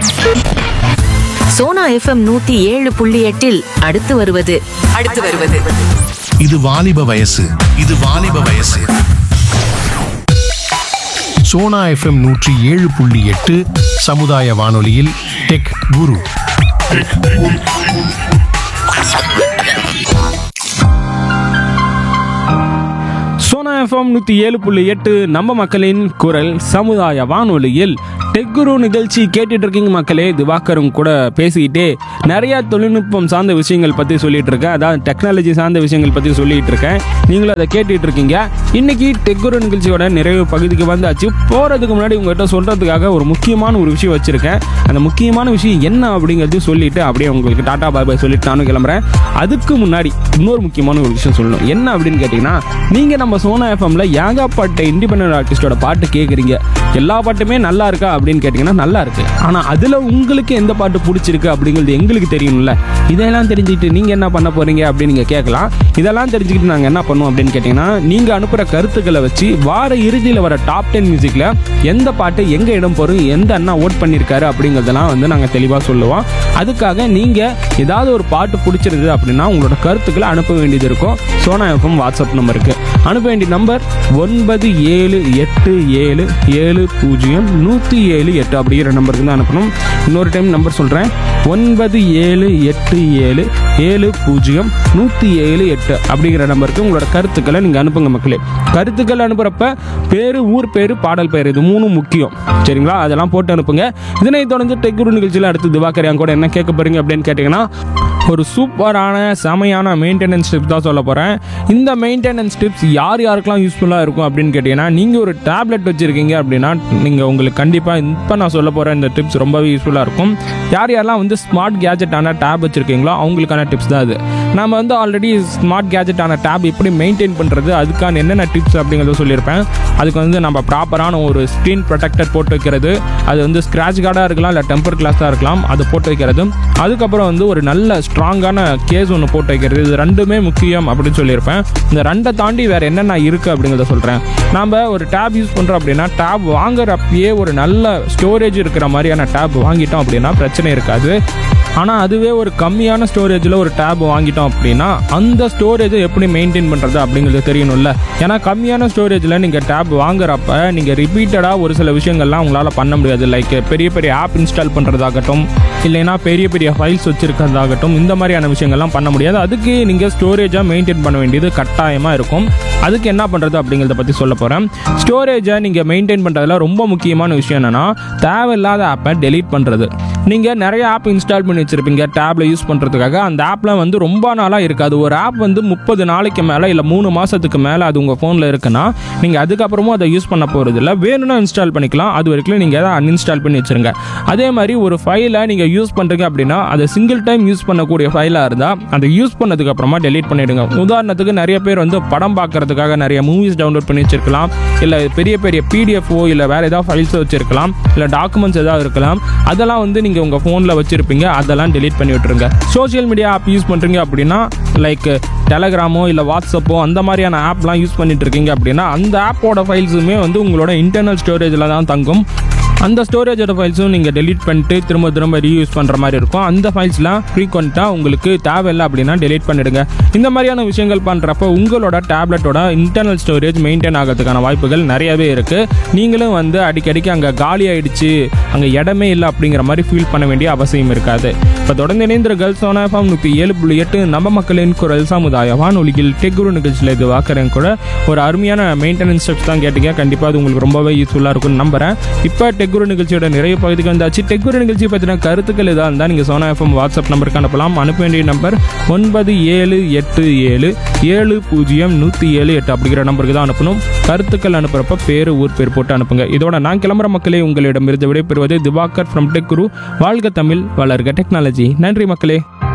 Sona FM நூத்தி ஏழு புள்ளி எட்டில் அடுத்து வருவது அடுத்து வருவது இது வாலிப வயசு இது வாலிப வயசு சோனா எஃப்எம் நூற்றி ஏழு புள்ளி எட்டு சமுதாய வானொலியில் டெக் குரு சோனா எஃப்எம் நூற்றி ஏழு புள்ளி எட்டு நம்ம மக்களின் குரல் சமுதாய வானொலியில் டெக்குரு நிகழ்ச்சி கேட்டுட்டு இருக்கீங்க மக்களே திவாகரும் கூட பேசிக்கிட்டே நிறைய தொழில்நுட்பம் சார்ந்த விஷயங்கள் பற்றி சொல்லிட்டு இருக்கேன் அதாவது டெக்னாலஜி சார்ந்த விஷயங்கள் பற்றி சொல்லிட்டு இருக்கேன் நீங்களும் அதை கேட்டுட்டு இருக்கீங்க இன்னைக்கு டெக்குரு நிகழ்ச்சியோட நிறைவு பகுதிக்கு வந்தாச்சு போகிறதுக்கு முன்னாடி உங்கள்கிட்ட சொல்கிறதுக்காக ஒரு முக்கியமான ஒரு விஷயம் வச்சுருக்கேன் அந்த முக்கியமான விஷயம் என்ன அப்படிங்கிறதையும் சொல்லிட்டு அப்படியே உங்களுக்கு டாடா பாய் பாய் சொல்லிட்டு நானும் கிளம்புறேன் அதுக்கு முன்னாடி இன்னொரு முக்கியமான ஒரு விஷயம் சொல்லணும் என்ன அப்படின்னு கேட்டிங்கன்னா நீங்கள் நம்ம சோனா எஃப்எம்ல ஏகாப்பட்ட இண்டிபெண்டன்ட் ஆர்டிஸ்டோட பாட்டு கேட்குறீங்க எல்லா பாட்டுமே நல்லா இருக்கா அப்படின்னு கேட்டிங்கன்னா நல்லா இருக்கு ஆனால் அதில் உங்களுக்கு எந்த பாட்டு பிடிச்சிருக்கு அப்படிங்கிறது எங்களுக்கு தெரியணும்ல இதெல்லாம் தெரிஞ்சுக்கிட்டு நீங்கள் என்ன பண்ண போறீங்க அப்படின்னு நீங்கள் கேட்கலாம் இதெல்லாம் தெரிஞ்சுக்கிட்டு நாங்கள் என்ன பண்ணுவோம் அப்படின்னு கேட்டிங்கன்னா நீங்கள் அனுப்புகிற கருத்துக்களை வச்சு வார இறுதியில் வர டாப் டென் மியூசிக்கில் எந்த பாட்டு எங்கே இடம் போகிறோம் எந்த அண்ணா ஓட் பண்ணியிருக்காரு அப்படிங்கிறதெல்லாம் வந்து நாங்கள் தெளிவாக சொல்லுவோம் அதுக்காக நீங்கள் ஏதாவது ஒரு பாட்டு பிடிச்சிருந்தது அப்படின்னா உங்களோட கருத்துக்களை அனுப்ப வேண்டியது இருக்கும் சோனா எஃப்எம் வாட்ஸ்அப் நம்பருக்கு அனுப்ப வேண்டிய நம்பர் ஒன்பது ஏழு எட்டு ஏழு ஏழு பூஜ்ஜியம் நூற்றி ஏழு எட்டு அப்படிங்கிற நம்பருக்கு தான் அனுப்பணும் இன்னொரு டைம் நம்பர் சொல்கிறேன் ஒன்பது ஏழு எட்டு ஏழு ஏழு பூஜ்ஜியம் நூற்றி ஏழு எட்டு அப்படிங்கிற நம்பருக்கு உங்களோட கருத்துக்களை நீங்கள் அனுப்புங்க மக்களே கருத்துக்கள் அனுப்புகிறப்ப பேர் ஊர் பேர் பாடல் பேர் இது மூணும் முக்கியம் சரிங்களா அதெல்லாம் போட்டு அனுப்புங்க இதனை தொடர்ந்து டெக்குரு நிகழ்ச்சியில் அடுத்து திவாகரியான் கூட என்ன கேட்க போறீங்க அப்படின்னு கேட்டிங்கன்னா ஒரு சூப்பரான செமையான மெயின்டெனன்ஸ் டிப்ஸ் தான் சொல்ல போகிறேன் இந்த மெயின்டெனன்ஸ் டிப்ஸ் யார் யாருக்கெல்லாம் யூஸ்ஃபுல்லாக இருக்கும் அப்படின்னு கேட்டிங்கன்னா நீங்கள் ஒரு டேப்லெட் வச்சுருக்கீங்க அப்படின்னா நீங்கள் உங்களுக்கு கண்டிப்பாக இப்போ நான் சொல்ல போகிற இந்த டிப்ஸ் ரொம்பவே யூஸ்ஃபுல்லாக இருக்கும் யார் யாரெல்லாம் வந்து ஸ்மார்ட் கேஜெட்டான டேப் வச்சுருக்கீங்களோ அவங்களுக்கான டிப்ஸ் தான் அது நம்ம வந்து ஆல்ரெடி ஸ்மார்ட் கேஜெட்டான டேப் எப்படி மெயின்டைன் பண்ணுறது அதுக்கான என்னென்ன டிப்ஸ் அப்படிங்கிறத சொல்லியிருப்பேன் அதுக்கு வந்து நம்ம ப்ராப்பரான ஒரு ஸ்க்ரீன் ப்ரொடெக்டர் போட்டு வைக்கிறது அது வந்து ஸ்க்ராட்ச் கார்டாக இருக்கலாம் இல்லை டெம்பர் கிளாஸாக இருக்கலாம் அது போட்டு வைக்கிறது அதுக்கப்புறம் வந்து ஒரு நல்ல ஸ்ட்ராங்கான கேஸ் ஒன்று போட்டு வைக்கிறது இது ரெண்டுமே முக்கியம் அப்படின்னு சொல்லியிருப்பேன் இந்த ரெண்டை தாண்டி வேறு என்னென்ன இருக்குது அப்படிங்கிறத சொல்கிறேன் நாம் ஒரு டேப் யூஸ் பண்ணுறோம் அப்படின்னா டேப் வாங்குறப்பயே ஒரு நல்ல ஸ்டோரேஜ் இருக்கிற மாதிரியான டேப் வாங்கிட்டோம் அப்படின்னா பிரச்சனை இருக்காது ஆனால் அதுவே ஒரு கம்மியான ஸ்டோரேஜில் ஒரு டேப் வாங்கிட்டோம் அப்படின்னா அந்த ஸ்டோரேஜை எப்படி மெயின்டைன் பண்ணுறது அப்படிங்கிறது தெரியணும்ல ஏன்னா கம்மியான ஸ்டோரேஜில் நீங்கள் டேப் வாங்குறப்ப நீங்கள் ரிப்பீட்டடாக ஒரு சில விஷயங்கள்லாம் உங்களால் பண்ண முடியாது லைக் பெரிய பெரிய ஆப் இன்ஸ்டால் பண்ணுறதாகட்டும் இல்லைன்னா பெரிய பெரிய ஃபைல்ஸ் வச்சுருக்கிறதாகட்டும் இந்த மாதிரியான விஷயங்கள்லாம் பண்ண முடியாது அதுக்கு நீங்கள் ஸ்டோரேஜாக மெயின்டைன் பண்ண வேண்டியது கட்டாயமாக இருக்கும் அதுக்கு என்ன பண்ணுறது அப்படிங்கிறத பற்றி சொல்ல போகிறேன் ஸ்டோரேஜை நீங்கள் மெயின்டைன் பண்ணுறதுல ரொம்ப முக்கியமான விஷயம் என்னென்னா தேவையில்லாத ஆப்பை டெலீட் பண்ணுறது நீங்கள் நிறைய ஆப் இன்ஸ்டால் பண்ணி வச்சுருப்பீங்க டேப்பில் யூஸ் பண்ணுறதுக்காக அந்த ஆப்லாம் வந்து ரொம்ப நாளாக இருக்காது ஒரு ஆப் வந்து முப்பது நாளைக்கு மேலே இல்லை மூணு மாதத்துக்கு மேலே அது உங்கள் ஃபோனில் இருக்குன்னா நீங்கள் அதுக்கப்புறமும் அதை யூஸ் பண்ண போகிறது இல்லை வேணும்னா இன்ஸ்டால் பண்ணிக்கலாம் அது வரைக்கும் நீங்கள் அதை அன்இன்ஸ்டால் பண்ணி வச்சுருங்க அதே மாதிரி ஒரு ஃபைலை நீங்கள் யூஸ் பண்ணுறீங்க அப்படின்னா அதை சிங்கிள் டைம் யூஸ் பண்ணக்கூடிய ஃபைலாக இருந்தால் அதை யூஸ் பண்ணதுக்கு அப்புறமா டெலீட் பண்ணிவிடுங்க உதாரணத்துக்கு நிறைய பேர் வந்து படம் பார்க்கறதுக்காக நிறைய மூவிஸ் டவுன்லோட் பண்ணி வச்சிருக்கலாம் இல்லை பெரிய பெரிய பிடிஎஃப்ஓ இல்லை வேறு ஏதாவது ஃபைல்ஸ் வச்சிருக்கலாம் இல்லை டாக்குமெண்ட்ஸ் ஏதாவது இருக்கலாம் அதெல்லாம் வந்து நீங்கள் உங்கள் ஃபோனில் வச்சுருப்பீங்க அதெல்லாம் டெலீட் பண்ணி விட்டுருங்க சோஷியல் மீடியா ஆப் யூஸ் பண்ணுறீங்க அப்படின்னா லைக் டெலகிராமோ இல்லை வாட்ஸ்அப்போ அந்த மாதிரியான ஆப்லாம் யூஸ் பண்ணிட்டு இருக்கீங்க அப்படின்னா அந்த ஆப்போட ஃபைல்ஸுமே வந்து உங்களோட இன்டர்னல் ஸ்டோரேஜில் தான் தங்கும் அந்த ஸ்டோரேஜோட ஃபைல்ஸும் நீங்கள் டெலீட் பண்ணிட்டு திரும்ப திரும்ப ரீயூஸ் பண்ணுற மாதிரி இருக்கும் அந்த ஃபைல்ஸ்லாம் ஃப்ரீக்வெண்ட்டாக உங்களுக்கு தேவையில்லை அப்படின்னா டெலீட் பண்ணிடுங்க இந்த மாதிரியான விஷயங்கள் பண்ணுறப்ப உங்களோட டேப்லெட்டோட இன்டர்னல் ஸ்டோரேஜ் மெயின்டைன் ஆகிறதுக்கான வாய்ப்புகள் நிறையவே இருக்குது நீங்களும் வந்து அடிக்கடிக்கு அங்கே காலி ஆயிடுச்சு அங்கே இடமே இல்லை அப்படிங்கிற மாதிரி ஃபீல் பண்ண வேண்டிய அவசியம் இருக்காது இப்போ தொடர்ந்து இணைந்திர கேர்ள்ஸ் சோனா எஃப்எம் நூற்றி ஏழு புள்ளி எட்டு நம்ம மக்களின் குரல் சமுதாய வானொலியில் டெக்குரு நிகழ்ச்சியில் இது வாக்குறேன் கூட ஒரு அருமையான மெயின்டெனன்ஸ் ஸ்டெப்ஸ் தான் கேட்டீங்க கண்டிப்பாக அது உங்களுக்கு ரொம்பவே யூஸ்ஃபுல்லாக இருக்கும்னு நம்புறேன் இப்போ டெக்குரு நிகழ்ச்சியோட நிறைய பகுதிக்கு வந்தாச்சு டெக்குரு நிகழ்ச்சி பற்றின கருத்துக்கள் எதாக இருந்தால் நீங்கள் சோனா எஃப்எம் வாட்ஸ்அப் நம்பருக்கு அனுப்பலாம் அனுப்ப வேண்டிய நம்பர் ஒன்பது ஏழு எட்டு ஏழு ஏழு பூஜ்ஜியம் நூற்றி ஏழு எட்டு அப்படிங்கிற நம்பருக்கு தான் அனுப்பணும் கருத்துக்கள் அனுப்புறப்ப பேர் ஊர் பேர் போட்டு அனுப்புங்க இதோட நான் கிளம்புற மக்களே உங்களிடமிருந்து விடைபெறுவது திவாகர் ஃப்ரம் டெக்குரு வாழ்க தமிழ் வளர்க டெக்னாலஜி நன்றி மக்களே